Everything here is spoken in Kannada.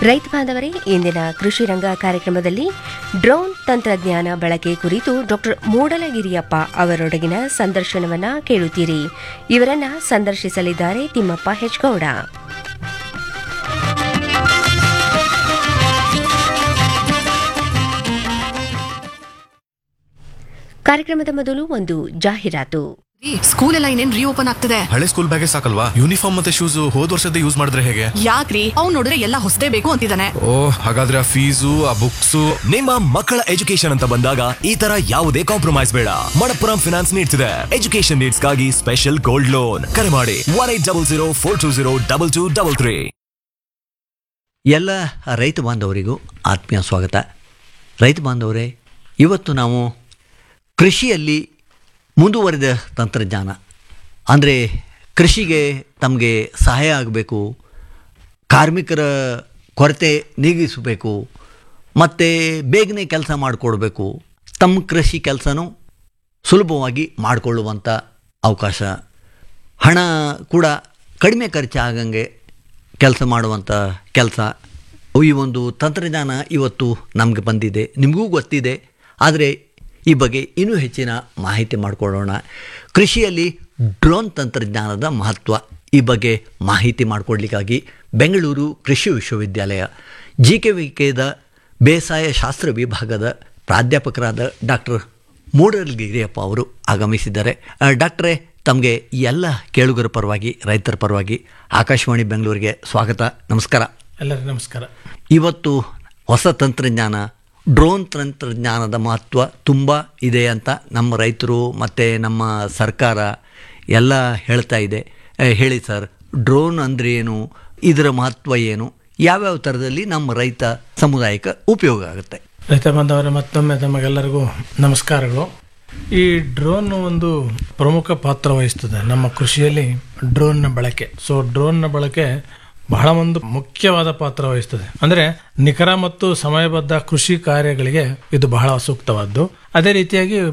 ರೈತ ಬಾಂಧವರೇ ಇಂದಿನ ಕೃಷಿ ರಂಗ ಕಾರ್ಯಕ್ರಮದಲ್ಲಿ ಡ್ರೋನ್ ತಂತ್ರಜ್ಞಾನ ಬಳಕೆ ಕುರಿತು ಡಾಕ್ಟರ್ ಮೂಡಲಗಿರಿಯಪ್ಪ ಅವರೊಡಗಿನ ಸಂದರ್ಶನವನ್ನ ಕೇಳುತ್ತೀರಿ ಇವರನ್ನ ಸಂದರ್ಶಿಸಲಿದ್ದಾರೆ ತಿಮ್ಮಪ್ಪ ಹೆಚ್ಗೌಡ ಕಾರ್ಯಕ್ರಮದ ಮೊದಲು ಒಂದು ಜಾಹೀರಾತು ರೀ, ಸ್ಕೂಲ್ ಎಲ್ಲ ಇನ್ನೇನ್ ರೀಓಪನ್ ಆಗ್ತದೆ ಹಳೆ ಸ್ಕೂಲ್ ಬ್ಯಾಗೇ ಸಾಕಲ್ವಾ ಯೂನಿಫಾರ್ಮ್ ಮತ್ತೆ ಶೂಸ್ ಹೋದ್ ವರ್ಷದ ಯೂಸ್ ಮಾಡಿದ್ರೆ ಹೇಗೆ ಯಾಕ್ರಿ ಅವ್ನ್ ನೋಡಿದ್ರೆ ಎಲ್ಲ ಹೊಸದೇ ಬೇಕು ಅಂತಿದ್ದಾನೆ ಓ ಹಾಗಾದ್ರೆ ಆ ಫೀಸು ಆ ಬುಕ್ಸು ನಿಮ್ಮ ಮಕ್ಕಳ ಎಜುಕೇಶನ್ ಅಂತ ಬಂದಾಗ ಈ ತರ ಯಾವುದೇ ಕಾಂಪ್ರಮೈಸ್ ಬೇಡ ಮಣಪ್ಪುರಂ ಫಿನಾನ್ಸ್ ನೀಡ್ಸ್ ಇದೆ ಎಜುಕೇಶನ್ ನೀಡ್ಸ್ ಗಾಗಿ ಸ್ಪೆಷಲ್ ಗೋಲ್ಡ್ ಲೋನ್ ಕರೆ ಮಾಡಿ one eight double zero four two zero double two double three ಎಲ್ಲ ರೈತ ಬಾಂಧವರಿಗೂ ಆತ್ಮೀಯ ಸ್ವಾಗತ ರೈತ ಬಾಂಧವರೇ ಇವತ್ತು ನಾವು ಕೃಷಿಯಲ್ಲಿ ಮುಂದುವರಿದ ತಂತ್ರಜ್ಞಾನ ಅಂದರೆ ಕೃಷಿಗೆ ತಮಗೆ ಸಹಾಯ ಆಗಬೇಕು ಕಾರ್ಮಿಕರ ಕೊರತೆ ನೀಗಿಸಬೇಕು ಮತ್ತು ಬೇಗನೆ ಕೆಲಸ ಮಾಡಿಕೊಡ್ಬೇಕು ತಮ್ಮ ಕೃಷಿ ಕೆಲಸನೂ ಸುಲಭವಾಗಿ ಮಾಡಿಕೊಳ್ಳುವಂಥ ಅವಕಾಶ ಹಣ ಕೂಡ ಕಡಿಮೆ ಖರ್ಚಾಗಂಗೆ ಕೆಲಸ ಮಾಡುವಂಥ ಕೆಲಸ ಈ ಒಂದು ತಂತ್ರಜ್ಞಾನ ಇವತ್ತು ನಮಗೆ ಬಂದಿದೆ ನಿಮಗೂ ಗೊತ್ತಿದೆ ಆದರೆ ಈ ಬಗ್ಗೆ ಇನ್ನೂ ಹೆಚ್ಚಿನ ಮಾಹಿತಿ ಮಾಡಿಕೊಳ್ಳೋಣ ಕೃಷಿಯಲ್ಲಿ ಡ್ರೋನ್ ತಂತ್ರಜ್ಞಾನದ ಮಹತ್ವ ಈ ಬಗ್ಗೆ ಮಾಹಿತಿ ಮಾಡಿಕೊಡ್ಲಿಕ್ಕಾಗಿ ಬೆಂಗಳೂರು ಕೃಷಿ ವಿಶ್ವವಿದ್ಯಾಲಯ ಜಿ ಕೆ ವಿ ಕೆದ ಬೇಸಾಯ ಶಾಸ್ತ್ರ ವಿಭಾಗದ ಪ್ರಾಧ್ಯಾಪಕರಾದ ಡಾಕ್ಟರ್ ಮೂಡಲಗಿರಿಯಪ್ಪ ಅವರು ಆಗಮಿಸಿದ್ದಾರೆ ಆ, ಡಾಕ್ಟ್ರೇ ತಮಗೆ ಎಲ್ಲ ಕೇಳುಗರ ಪರವಾಗಿ ರೈತರ ಪರವಾಗಿ ಆಕಾಶವಾಣಿ ಬೆಂಗಳೂರಿಗೆ ಸ್ವಾಗತ ನಮಸ್ಕಾರ ಎಲ್ಲರಿಗೂ ನಮಸ್ಕಾರ ಇವತ್ತು ಹೊಸ ತಂತ್ರಜ್ಞಾನ ಡ್ರೋನ್ ತಂತ್ರಜ್ಞಾನದ ಮಹತ್ವ ತುಂಬ ಇದೆ ಅಂತ ನಮ್ಮ ರೈತರು ಮತ್ತು ನಮ್ಮ ಸರ್ಕಾರ ಎಲ್ಲ ಹೇಳ್ತಾ ಇದೆ ಆ, ಹೇಳಿ ಸರ್ ಡ್ರೋನ್ ಅಂದರೆ ಏನು ಇದರ ಮಹತ್ವ ಏನು ಯಾವ್ಯಾವ ಥರದಲ್ಲಿ ನಮ್ಮ ರೈತ ಸಮುದಾಯಕ್ಕೆ ಉಪಯೋಗ ಆಗುತ್ತೆ ರೈತ ಬಾಂಧವರ ಮತ್ತೊಮ್ಮೆ ತಮಗೆಲ್ಲರಿಗೂ ನಮಸ್ಕಾರಗಳು ಈ ಡ್ರೋನ್ ಒಂದು ಪ್ರಮುಖ ಪಾತ್ರ ವಹಿಸ್ತದೆ ನಮ್ಮ ಕೃಷಿಯಲ್ಲಿ ಡ್ರೋನ್ನ ಬಳಕೆ ಸೊ ಡ್ರೋನ್ನ ಬಳಕೆ ಬಹಳ ಒಂದು ಮುಖ್ಯವಾದ ಪಾತ್ರ ವಹಿಸ್ತದೆ ಅಂದ್ರೆ ನಿಖರ ಮತ್ತು ಸಮಯಬದ್ಧ ಕೃಷಿ ಕಾರ್ಯಗಳಿಗೆ ಇದು ಬಹಳ ಸೂಕ್ತವಾದ್ದು ಅದೇ ರೀತಿಯಾಗಿ